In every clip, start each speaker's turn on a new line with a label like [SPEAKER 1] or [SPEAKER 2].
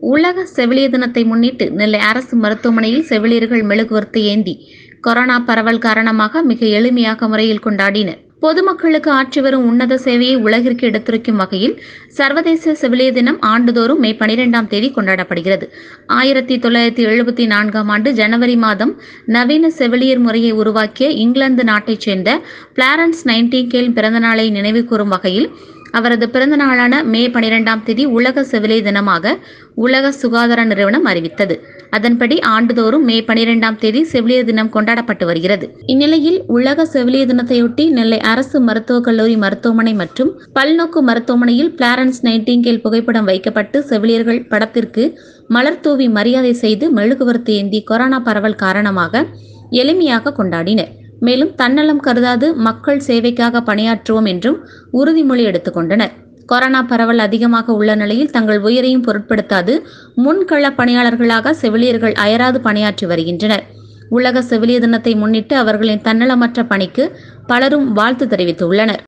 [SPEAKER 1] உலக செவிலியர் தினத்தை முன்னிட்டு நெல்லை அரசு மருத்துவமனையில் செவிலியர்கள் மெழுகுவர்த்தி ஏந்தி கொரோனா பரவல் காரணமாக மிக எளிமையாக முறையில் கொண்டாடினர் பொதுமக்களுக்கு ஆற்றி வரும் உன்னத சேவையை உலகிற்கு எடுத்துரைக்கும் வகையில் சர்வதேச செவிலியர் தினம் ஆண்டுதோறும் மே பனிரெண்டாம் தேதி கொண்டாடப்படுகிறது ஆயிரத்தி தொள்ளாயிரத்தி எழுபத்தி நான்காம் ஆண்டு ஜனவரி மாதம் நவீன செவிலியர் முறையை உருவாக்கிய இங்கிலாந்து நாட்டைச் சேர்ந்த பிளாரன்ஸ் நைன்டிங்கேல் பிறந்தநாளை நினைவு கூறும் வகையில் அவரது பிறந்த நாளான மே பனிரெண்டாம் தேதி உலக செவிலியர் தினமாக உலக சுகாதார நிறுவனம் அறிவித்தது அதன்படி ஆண்டுதோறும் மே பனிரெண்டாம் தேதி செவிலியர் தினம் கொண்டாடப்பட்டு வருகிறது இந்நிலையில் உலக செவிலியர் தினத்தையொட்டி நெல்லை அரசு மருத்துவக் கல்லூரி மருத்துவமனை மற்றும் பல்நோக்கு மருத்துவமனையில் பிளாரன்ஸ் நைட்டிங்கேல் புகைப்படம் வைக்கப்பட்டு செவிலியர்கள் படத்திற்கு மலர் தூவி மரியாதை செய்து மெழுகுவர்த்தி ஏந்தி கொரோனா பரவல் காரணமாக எளிமையாக கொண்டாடினர் மேலும் தன்னலம் கருதாது மக்கள் சேவைக்காக பணியாற்றுவோம் என்றும் உறுதிமொழி எடுத்துக்கொண்டனர் கொரோனா பரவல் அதிகமாக உள்ள நிலையில் தங்கள் உயிரையும் பொருட்படுத்தாது முன்கள பணியாளர்களாக செவிலியர்கள் அயராது பணியாற்றி வருகின்றனர் உலக செவிலியர் தினத்தை முன்னிட்டு அவர்களின் தன்னலமற்ற பணிக்கு பலரும் வாழ்த்து தெரிவித்துள்ளனர்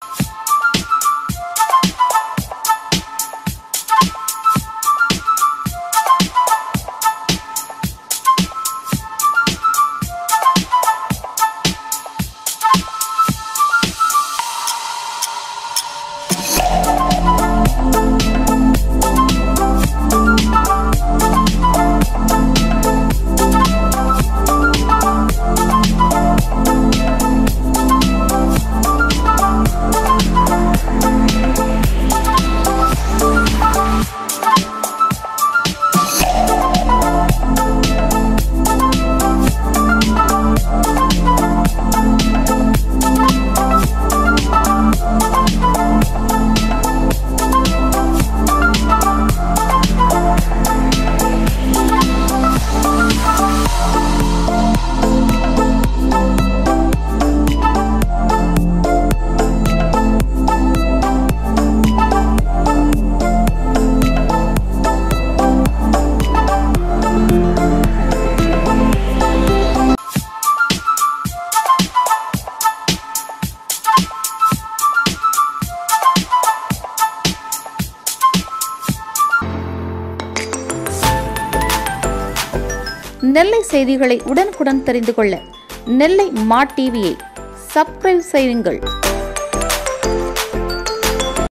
[SPEAKER 1] நெல்லை செய்திகளை உடனுக்குடன் தெரிந்து கொள்ள நெல்லை மா டிவியை சப்ஸ்கிரைப் செய்யுங்கள்